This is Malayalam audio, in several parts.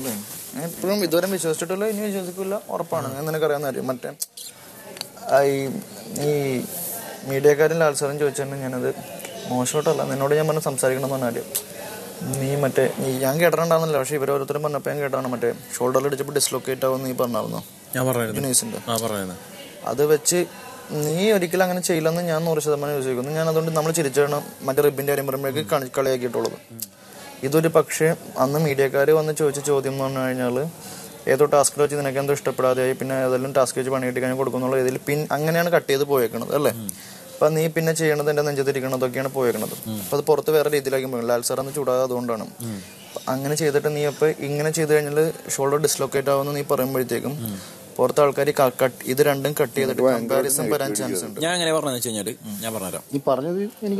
അല്ലേ ഞാൻ ഇപ്പോഴും ഇതുവരെ വിശ്വസിച്ചിട്ടില്ല ഇനി വിശ്വസിക്കില്ല ഉറപ്പാണ് ഞാൻ നിനക്കറിയാവുന്ന കാര്യം മറ്റേ ആ ഈ ഈ മീഡിയക്കാരും ലാൽസാറും ചോദിച്ചിട്ടുണ്ട് ഞാനത് മോശമായിട്ടല്ല നിന്നോട് ഞാൻ പറഞ്ഞ് സംസാരിക്കണമെന്ന് പറഞ്ഞ കാര്യം നീ മറ്റേ നീ ഞാൻ കേട്ടിട്ടുണ്ടാകുന്നില്ല പക്ഷെ ഇവരോരുത്തരും പറഞ്ഞപ്പോൾ ഞാൻ കേട്ടാണ് മറ്റേ ഷോൾഡറിൽ അടിച്ചപ്പോൾ ഡിസ്ലൊക്കേറ്റ് ആവും നീ പറഞ്ഞായിരുന്നു ഞാൻ പറയുന്നത് ജുനൈസിന്റെ ആ പറയുന്നത് അത് വെച്ച് നീ ഒരിക്കലും അങ്ങനെ ചെയ്യില്ലെന്ന് ഞാൻ നൂറ് ശതമാനം വിശ്വസിക്കുന്നു ഞാൻ അതുകൊണ്ട് നമ്മൾ ചിരിച്ചാണ് മറ്റേ റിബിന്റെ കാര്യം പറയുമ്പോഴേക്ക് കളി കളിയാക്കിയിട്ടുള്ളത് ഇതൊരു പക്ഷേ അന്ന് മീഡിയക്കാർ വന്ന് ചോദിച്ച ചോദ്യം എന്ന് പറഞ്ഞു കഴിഞ്ഞാൽ ഏതോ ടാസ്കിൽ വെച്ച് നിനക്ക് എന്തോ ഇഷ്ടപ്പെടാതെയായി പിന്നെ ഏതെല്ലാം ടാസ്ക് വെച്ച് പണി കിട്ടി കഴിഞ്ഞാൽ കൊടുക്കുന്നുള്ള രീതിയിൽ പിൻ അങ്ങനെയാണ് കട്ട് ചെയ്ത് പോയേക്കണത് അല്ലേ അപ്പൊ നീ പിന്നെ ചെയ്യണത് എന്റെ നെഞ്ചത്തിരിക്കണതൊക്കെയാണ് പോയേക്കണത് അപ്പൊ അത് പുറത്ത് വേറെ രീതിയിലാക്കി പോയി ലാൽ സാർ അന്ന് ചൂടാതെ അതുകൊണ്ടാണ് അപ്പൊ അങ്ങനെ ചെയ്തിട്ട് നീ അപ്പൊ ഇങ്ങനെ ചെയ്ത് കഴിഞ്ഞാൽ ഷോൾഡർ ഡിസ്ലൊക്കേറ്റ് ആവുമെന്ന് നീ പറയുമ്പോഴത്തേക്കും പുറത്തെ ആൾക്കാർ ഇത് രണ്ടും കട്ട് ചെയ്തിട്ട് കമ്പാരിസൺ വരാൻ ചാൻസ് ഉണ്ട് ഞാൻ എങ്ങനെ പറഞ്ഞതെന്ന് വെച്ച് കഴിഞ്ഞാല് ഞാൻ പറഞ്ഞുതരാം നീ പറഞ്ഞത് എനിക്ക്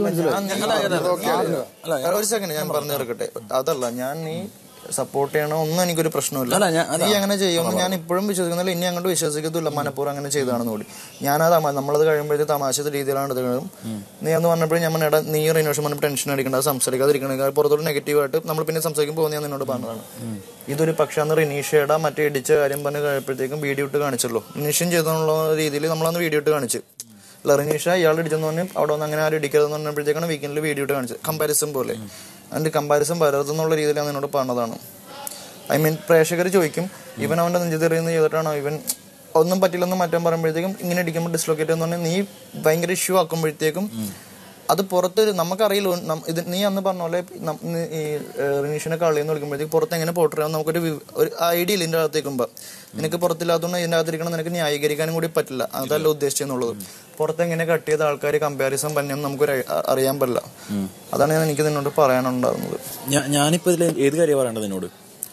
മനസ്സിലായി അല്ല, ഒരു സെക്കൻഡ് ഞാൻ പറഞ്ഞു തീർക്കട്ടെ അതല്ല ഞാൻ നീ സപ്പോർട്ട് ചെയ്യണോ ഒന്നും എനിക്കൊരു പ്രശ്നമില്ല അല്ല, ഞാൻ- നീ അങ്ങനെ ചെയ്യുമെന്ന് ഞാൻ ഇപ്പോഴും വിശ്വസിക്കുന്നില്ല ഇനി അങ്ങോട്ട് വിശ്വസിക്കത്തില്ല മനഃപൂർവ്വം അങ്ങനെ ചെയ്താണെന്ന് കൂടി ഞാനത് തമാ- നമ്മളത് കഴിയുമ്പോഴത്തെ തമാശ രീതിയിലാണ് എടുക്കുന്നത് നീ അന്ന് പറഞ്ഞപ്പോഴും ഞാൻ പറഞ്ഞ നീ റിനോഷൻ പറഞ്ഞപ്പോൾ ടെൻഷൻ അടിക്കണ്ട അത് സംസാരിക്കാതിരിക്കണ പുറത്തോട്ട് നെഗറ്റീവായിട്ട് നമ്മൾ പിന്നെ സംസാരിക്കുമ്പോൾ ഞാൻ നിന്നോട് പറഞ്ഞതാണ് ഇതൊരു പക്ഷെ അന്ന് റിനീഷയുടെ മറ്റേ ഇടിച്ച കാര്യം പറഞ്ഞ് കഴിയുമ്പോഴത്തേക്കും വീഡിയോ ഇട്ട് കാണിച്ചല്ലോ റിനീഷൻ ചെയ്തെന്നുള്ള രീതിയിൽ നമ്മളന്ന് വീഡിയോ ഇട്ട് കാണിച്ചു അല്ല റിനീഷ ഇയാൾ ഇടിച്ചെന്ന് പറഞ്ഞ് അവിടെ വന്ന് അങ്ങനെ ആരും ഇടിക്കരുതെന്ന് പറഞ്ഞപ്പോഴത്തേക്കാണ് വീക്കെൻഡിൽ വീഡിയോ ഇട്ട് കാണിച്ചത് കമ്പാരിസൺ പോലെ അതിന്റെ കമ്പാരിസൺ വരരുതെന്നുള്ള രീതിയിൽ ഞാൻ നിന്നോട് പറഞ്ഞതാണ് ഐ മീൻ പ്രേക്ഷകർ ചോദിക്കും ഇവൻ അവന്റെ നെഞ്ചെറിയുന്ന ചെയ്തിട്ടാണോ ഇവൻ ഒന്നും പറ്റില്ലെന്ന് മാറ്റാൻ പറയുമ്പോഴത്തേക്കും ഇങ്ങനെ ഇടിക്കുമ്പോൾ ഡിസ്ലൊക്കേറ്റ് എന്ന് പറഞ്ഞാൽ നീ ഭയങ്കര ഇഷ്യൂ ആക്കുമ്പോഴത്തേക്കും അത് പുറത്ത് നമുക്കറിയില്ല നം- ഇത് നീ അന്ന് പറഞ്ഞ പോലെ നം- നി- ഈ റിനീഷിനെ കളി എന്ന് വിളിക്കുമ്പോഴത്തേക്ക് പുറത്ത് എങ്ങനെ പോട്ടറിയാം നമുക്കൊരു വി- ഒരു ഐഡിയ ഇല്ല ഇതിന്റെ അകത്തേക്കുമ്പോ നിനക്ക് പുറത്തില്ലാത്തതുകൊണ്ട് ഇതിന്റെ അകത്തിരിക്കണം നിനക്ക് ന്യായീകരിക്കാനും കൂടി പറ്റില്ല അതല്ല ഉദ്ദേശിച്ചെന്നുള്ളത് പുറത്ത് എങ്ങനെ കട്ട് ചെയ്ത ആൾക്കാർ കമ്പാരിസൺ പന്നെന്ന് നമുക്ക് അറിയാൻ പറ്റില്ല അതാണ് ഞാൻ എനിക്ക് നിന്നോട് പറയാനുണ്ടായിരുന്നത് ഞാൻ ഞാനിപ്പോ ഇതിൽ ഏത് കാര്യം പറയേണ്ടത് നിന്നോട്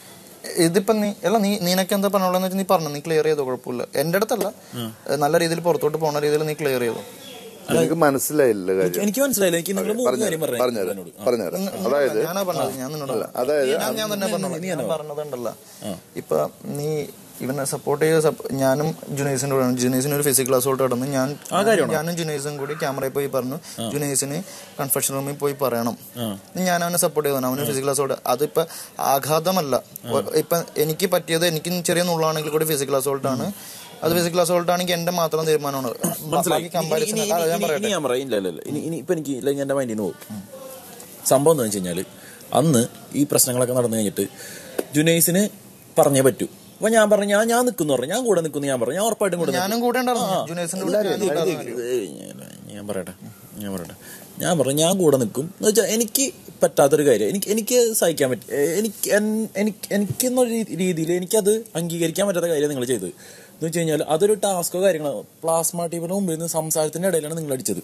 ഇതിപ്പോ നീ അല്ല നീ നിനക്ക് എന്താ പറഞ്ഞോളെന്ന് വെച്ചാൽ നീ പറഞ്ഞു നീ ക്ലിയർ ചെയ്തോ കുഴപ്പമില്ല എന്റെ അടുത്തല്ല നല്ല രീതിയിൽ പുറത്തോട്ട് പോണ രീതിയിൽ നീ ക്ലിയർ ചെയ്തോ എനിക്ക് മനസ്സിലായില്ല കാര്യം എനിക്ക് മനസ്സിലായില്ല എനിക്ക് നിങ്ങൾ മൂന്ന് കാര്യം പറഞ്ഞു പറഞ്ഞുതരാം എന്നോട് പറഞ്ഞുതരാം അതായത് ഞാനാ പറഞ്ഞത് ഞാൻ നിന്നോട് അതായത് ഞാൻ ഞാൻ തന്നെ പറഞ്ഞോളാം ഞാൻ പറഞ്ഞതുണ്ടല്ലോ ഇപ്പൊ നീ ഇവനെ സപ്പോർട്ട് ചെയ്ത സപ്പ- ഞാനും ജുനൈസിന്റെ കൂടെ ജുനൈസിന് ഒരു ഫിസിക്കൽ അസോൾട്ട് നടന്നു ഞാൻ ഞാനും ജുനൈസും കൂടി ക്യാമറയിൽ പോയി പറഞ്ഞു ജുനൈസിന് കൺഫെഷൻ റൂമിൽ പോയി പറയണം ഞാൻ അവനെ സപ്പോർട്ട് ചെയ്തതാണ് അവന് ഫിസിക്കൽ അസോൾട്ട് അതിപ്പോ ആഘാതമല്ല ഒ- ഇപ്പൊ എനിക്ക് പറ്റിയത് എനിക്ക് ചെറിയ നുള്ളാണെങ്കിൽ കൂടി ഫിസിക്കൽ അസോൾട്ട് ആണ് അത് ഫിസിക്കൽ അസോൾട്ട് ആണെങ്കിൽ എന്റെ മാത്രം തീരുമാനമാണ് മനസ്സിലായി ബാക്കി comparison ഇനി- അല്ല, അത് ഞാൻ ഇനി- പറയട്ടെ ഇനി ഞാൻ പറയാം ഇല്ല ഇല്ല ഇല്ല ഇനി ഇനി ഇപ്പൊ എനിക്ക് ഇല്ല എന്റെ മൈൻഡിൽ നിന്ന് പോകും സംഭവം എന്താ വെച്ച് കഴിഞ്ഞാല് അന്ന് ഈ പ്രശ്നങ്ങളൊക്കെ നടന്നു കഴിഞ്ഞിട്ട് ജുനൈസിന് പറഞ്ഞേ പറ്റൂ അപ്പൊ ഞാൻ പറഞ്ഞു ഞാൻ ഞാൻ നിൽക്കുന്നു പറഞ്ഞു ഞാൻ കൂടെ നിൽക്കുന്നു ഞാൻ പറഞ്ഞു ഞാൻ ഉറപ്പായിട്ടും കൂടെ നിൽക്കും. ഞാനും കൂടെ ഉണ്ടായിരുന്നു ജുനൈസിന്റെ കൂടെ ഞാനും ഉണ്ടായിരുന്നു. ഏയ് ഞാൻ- ഞാൻ പറയട്ടെ ഞാൻ പറയട്ടെ ഞാൻ പറഞ്ഞു ഞാൻ കൂടെ നിൽക്കും എന്ന് വെച്ചാൽ എനിക്ക് പറ്റാത്തൊരു കാര്യം എനിക്ക് എനിക്ക് സഹിക്കാൻ പറ്റും എനിക്ക് എൻ- എനിക്ക് എനിക്കെന്ന രീതിയിൽ എനിക്കത് അംഗീകരിക്കാൻ പറ്റാത്ത കാര്യം നിങ്ങൾ ചെയ്തത് എന്ന് വെച്ച് കഴിഞ്ഞാൽ അതൊരു ടാസ്കോ കാര്യങ്ങളോ പ്ലാസ്മ ടീമിന് മുമ്പിൽ നിന്ന് സംസാരത്തിന്റെ ഇടയിലാണ് നിങ്ങൾ അടിച്ചത്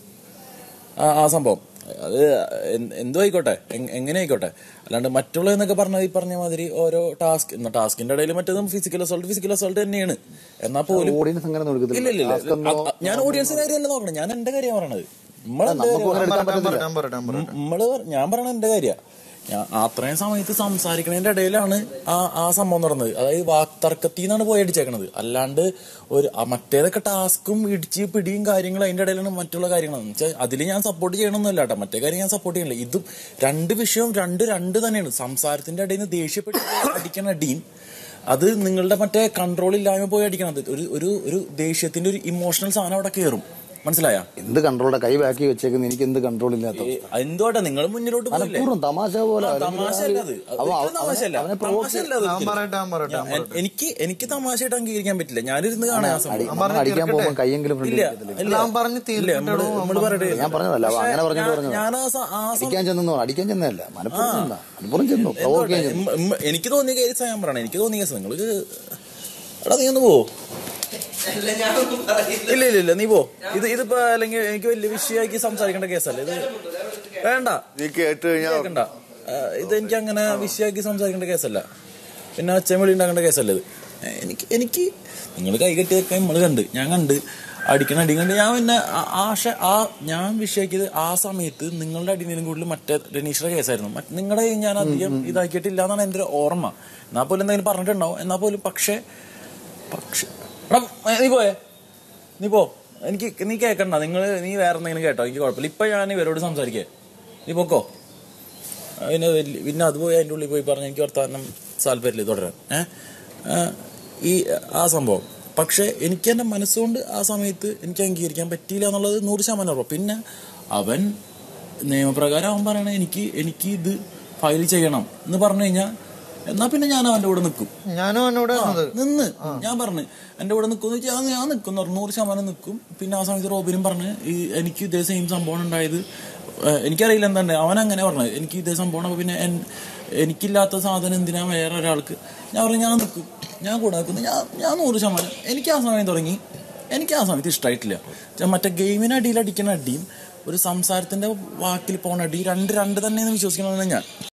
ആ ആ സംഭവം അത് എന്ത് എന്തോ ആയിക്കോട്ടെ എങ്- എങ്ങനെ ആയിക്കോട്ടെ അല്ലാണ്ട് മറ്റുള്ളതെന്നൊക്കെ പറഞ്ഞ ഈ പറഞ്ഞ മാതിരി ഓരോ ടാസ്ക് ടാസ്കിന്റെ ഇടയിൽ മറ്റേതും ഫിസിക്കൽ അസോൾട്ട് ഫിസിക്കൽ അസോൾട്ട് തന്നെയാണ് എന്നാൽ പോലും ഓഡിയൻസ് അങ്ങനെ ഇല്ല ഇല്ല ഇല്ല നോക്കത്തില്ല അ- അ- ഞാൻ ഓഡിയൻസിന്റെ കാര്യമല്ല നോക്കണം ഞാൻ എന്റെ കാര്യമാണ് പറയണത് നമ്മളെന്റെ നമുക്ക് അങ്ങനെ എടുക്കാൻ ഞാൻ പറ്റത്തില്ല പറയട്ടെ, ഞാൻ പറയട്ടെ, ഞാൻ പറയട്ടെ. നമ്മള് ഞാൻ പറയണ എന്റെ കാര്യ ഞാൻ അത്രയും സമയത്ത് സംസാരിക്കണതിന്റെ ഇടയിലാണ് ആ ആ സംഭവം നടന്നത് അതായത് വാക്തർക്കത്തിൽ നിന്നാണ് പോയി അടിച്ചേക്കണത് അല്ലാണ്ട് ഒരു ആ മറ്റേതൊക്കെ ടാസ്കും ഇടിച്ച് പിടിയും കാര്യങ്ങളും അതിന്റെ ഇടയിലാണ് മറ്റുള്ള കാര്യങ്ങൾ വെച്ചാൽ അതിൽ ഞാൻ സപ്പോർട്ട് ചെയ്യണമെന്നല്ല കേട്ടോ മറ്റേ കാര്യം ഞാൻ സപ്പോർട്ട് ചെയ്യണില്ല ഇതും രണ്ട് വിഷയവും രണ്ട് രണ്ട് തന്നെയാണ് സംസാരത്തിന്റെ ഇടയിൽ നിന്ന് ദേഷ്യപ്പെട്ട് അടിക്കണ അടിയും അത് നിങ്ങളുടെ മറ്റേ കൺട്രോൾ ഇല്ലായ്മ പോയി അടിക്കണത് ഒരു ഒരു ഒരു ദേഷ്യത്തിന്റെ ഒരു ഇമോഷണൽ സാധനം അവിടെ കയറും മനസ്സിലായ എന്ത് കൺട്രോളാ കൈ ബാക്കി വെച്ചേക്കുന്ന എനിക്ക് എന്ത് കൺട്രോൾ ഇല്ലാത്ത എന്തോട്ടെ നിങ്ങൾ മുന്നിലോട്ട് പോയില്ലേ മനഃപൂർവ്വം തമാശ പോലെ അല്ലെങ്കിൽ തമാശയല്ല അത്. അവൻ- ഒരിക്കലും അവനെ- തമാശയല്ല. അവനെ provoke തമാശയല്ല അത് ഞാൻ ഒരിക്കലും. പറയട്ടെ ഞാൻ പറയട്ടെ ഞാൻ ഞാൻ- എനിക്ക് എനിക്ക് തമാശയായിട്ട് അംഗീകരിക്കാൻ പറ്റില്ല ഞാനിരുന്ന് കാണാൻ ആ സംഭവം. നമ്മൾ അടിക്കാൻ പോകുമ്പോൾ കൈയെങ്കിലും ഫ്രണ്ടിൽ ഇല്ല വെക്കത്തില്ലേ? ഇല്ല ഞാൻ പറഞ്ഞ് ഇല്ല നമ്മള് നമ്മള് പറയട്ടെ ഞാൻ പറഞ്ഞതല്ല അവൻ അങ്ങനെ പറഞ്ഞിട്ട് ഞാൻ- പറഞ്ഞതാ ഞാൻ ആ സ- ആ സം- അടിക്കാൻ ചെന്നോ അടിക്കാൻ ചെന്നതല്ല മനഃപൂർവ്വം ചെന്നാ മനഃപൂർവ്വം ചെന്നു പ്രവോക്ക് ചെയ്യാൻ ചെന്നു ഉം, ഉം, എനിക്ക് തോന്നിയ കേസ് ഞാൻ പറയണേ എനിക്ക് തോന്നിയ കേസ് നിങ്ങൾക്ക് എടാ നീ ഒന്ന് പോ ഇല്ല ഇല്ല ഇല്ല നീ പോ ഇത് ഇതിപ്പോ അല്ലെങ്കിൽ എനിക്ക് വലിയ വിഷയമാക്കി സംസാരിക്കേണ്ട കേസല്ല ഇത് വേണ്ട നീ കേട്ട് കഴിഞ്ഞാൽ കേൾക്കണ്ട ആ, ഇത് എനിക്ക് അങ്ങനെ വിഷയമാക്കി സംസാരിക്കേണ്ട കേസല്ല പിന്നെ അച്ഛൻ വിളി ഉണ്ടാക്കേണ്ട കേസല്ല ഇത് ഏ, എനിക്ക് എനിക്ക് നിങ്ങൾ കൈ കെട്ടിയൊക്കെ നമ്മൾ കണ്ട് ഞാൻ കണ്ട് അടിക്കണ അടി കണ്ട് ഞാൻ പിന്നെ ആ- ആ ഷ- ആ ഞാൻ വിഷയാക്കിയത് ആ സമയത്ത് നിങ്ങളുടെ അടിനേലും കൂടുതൽ മറ്റേ രനീഷിന്റെ കേസായിരുന്നു മറ്റ് നിങ്ങളുടെ കയ്യിൽ ഞാൻ അധികം ഇതാക്കിയിട്ടില്ല എന്നാണ് എൻ്റെ ഒരു ഓർമ്മ എന്നാൽ പോലും എന്തെങ്കിലും പറഞ്ഞിട്ടുണ്ടാവും എന്നാൽ പോലും പക്ഷേ പക്ഷേ എടാ, ഏ, നീ പോയേ നീ പോ എനിക്ക് നീ കേൾക്കണ്ട നിങ്ങൾ നീ വേറെ എന്തെങ്കിലും കേട്ടോ എനിക്ക് കുഴപ്പമില്ല ഇപ്പൊ ഞാൻ ഇവരോട് സംസാരിക്കേ നീ പൊക്കോ പിന്നെ വലിയ- പിന്നെ അത് പോയി അതിന്റെ ഉള്ളിൽ പോയി പറഞ്ഞ എനിക്ക് വർത്താനം താല്പര്യമില്ല തുടരാൻ ഏഹ് ഈ ആ സംഭവം പക്ഷെ എനിക്ക് എൻ്റെ മനസ്സുകൊണ്ട് ആ സമയത്ത് എനിക്ക് അംഗീകരിക്കാൻ പറ്റിയില്ല എന്നുള്ളത് നൂറ് ശതമാനം ഉറപ്പ് പിന്നെ അവൻ നിയമപ്രകാരം അവൻ പറയണ എനിക്ക് എനിക്ക് ഇത് ഫയൽ ചെയ്യണം എന്ന് പറഞ്ഞു കഴിഞ്ഞാൽ എന്നാ പിന്നെ ഞാൻ അവൻ്റെ കൂടെ നിൽക്കും ഞാനും എന്നോട് പറഞ്ഞത് നിന്ന് ഞാൻ പറഞ്ഞു എന്റെ കൂടെ നിൽക്കും ഞാൻ ഞാൻ നിൽക്കും എന്ന് പറഞ്ഞു നൂറ് ശതമാനം നിൽക്കും പിന്നെ ആ സമയത്ത് റോബിനും പറഞ്ഞ് ഈ എനിക്ക് ഇതേ സെയിം സംഭവം ഉണ്ടായത് ഏഹ് എനിക്കറിയില്ല എന്താണ് അവൻ അങ്ങനെ പറഞ്ഞത് എനിക്ക് ഇതേ സംഭവം അപ്പൊ പിന്നെ എൻ- എനിക്കില്ലാത്ത സാധനം എന്തിനാ വേറെ ഒരാൾക്ക് ഞാൻ പറഞ്ഞു ഞാൻ നിൽക്കും ഞാൻ കൂടെ നിൽക്കുന്നു ഞാൻ ഞാൻ നൂറ് ശതമാനം എനിക്ക് ആ സമയം തുടങ്ങി എനിക്ക് ആ സമയത്ത് ഇഷ്ടമായിട്ടില്ല ഞാൻ മറ്റേ ഗെയിമിന് അടിയിൽ അടിക്കുന്ന അടിയും ഒരു സംസാരത്തിന്റെ വാക്കിൽ പോണ അടി രണ്ട് രണ്ട് തന്നെയെന്ന് വിശ്വസിക്കണമെന്ന് ഞാൻ